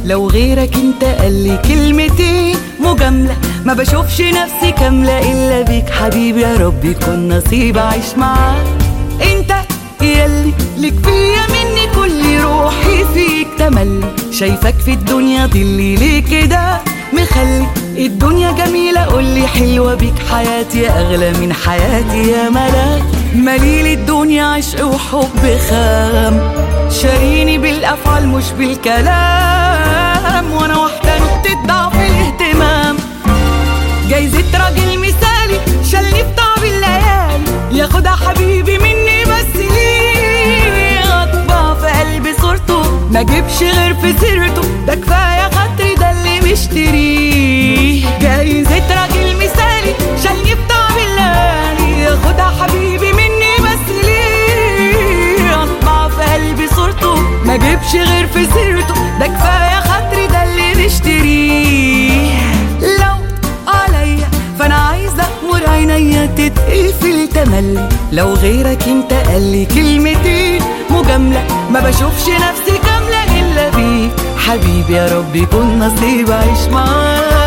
لو غيرك انت قال لي كلمتين مجاملة ما بشوفش نفسي كاملة إلا بيك حبيبي يا رب يكون نصيب أعيش معاك انت يلي ليك فيا مني كل روحي فيك تملي شايفك في الدنيا ضلي ليه كده مخلي الدنيا جميلة قولي حلوة بيك حياتي أغلى من حياتي يا ملاك مليل الدنيا عشق وحب خام شاريني بالأفعال مش بالكلام وأنا واحدة نقطة ضعف الاهتمام جايزة راجل مثالي شالني في تعب الليالي ياخدها حبيبي مني بس ليه اطبع في قلبي صورته ما جيبش غير في سيرته ده كفايه خاطري ده اللي مشتريه جايزة راجل مثالي شالني في تعب الليالي ياخدها حبيبي مني بس ليه اطبع في قلبي صورته ما جيبش غير في سيرته ده كفايه خاطري ده اللي مشتريه لو عليا فانا عايزه امر عينيا تتقفل تملي لو غيرك انت قال لي كلمتين مجامله ما بشوفش نفسي كامله الا بيك حبيبي يا رب يكون نصيب اعيش معاك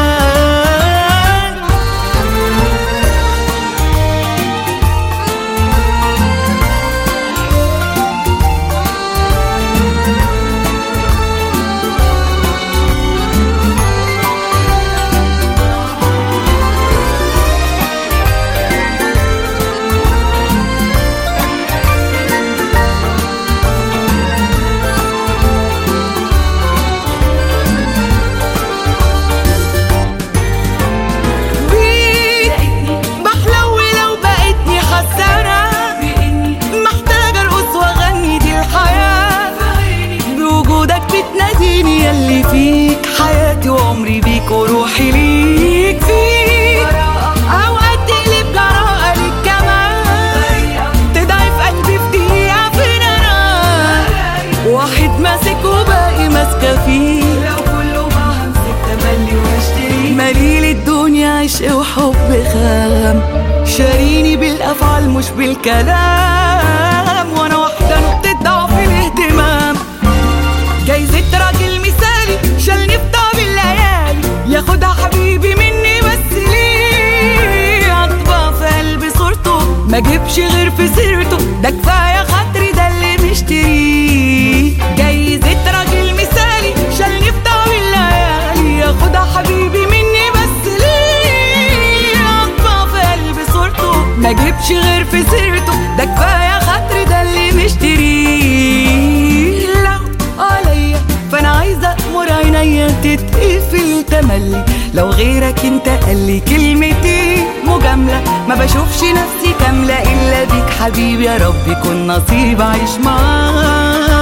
بيك بحلو لو بقيتني خسارة محتاجة ارقص واغني دي الحياة بوجودك بتناديني ياللي فيك حياتي وعمري بيك وروحي ليك فيك اوقات تقلب جراءة ليك كمان تضعف قلبي في دقيقة فين انا واحد ماسك وباقي ماسكة فيه لو كله ما همسك تملي واشتري مليل الدنيا عشق وحب خام شاريني بالافعال مش بالكلام وانا واحدة نقطة ضعف الاهتمام جايزة راجل مثالي شالني في تعب الليالي ياخدها حبيبي مني بس ليه اطبع في قلبي صورته ما جيبش غير في سيرته ده كفايه خاطري ده اللي مشتريه جايزة راجل مثالي شالني في تعب الليالي ياخدها حبيبي مني بس ليه اطبع في قلبي صورته ما جيبش غير في سيرته ده كفايه خاطري ده اللي مشتريه لو عليا فانا عايزه امر عينيا تتقفل تملي لو غيرك انت قال لي كلمتين مجامله ما بشوفش نفسي كامله الا بيك حبيبي يا رب يكون نصيب اعيش معاك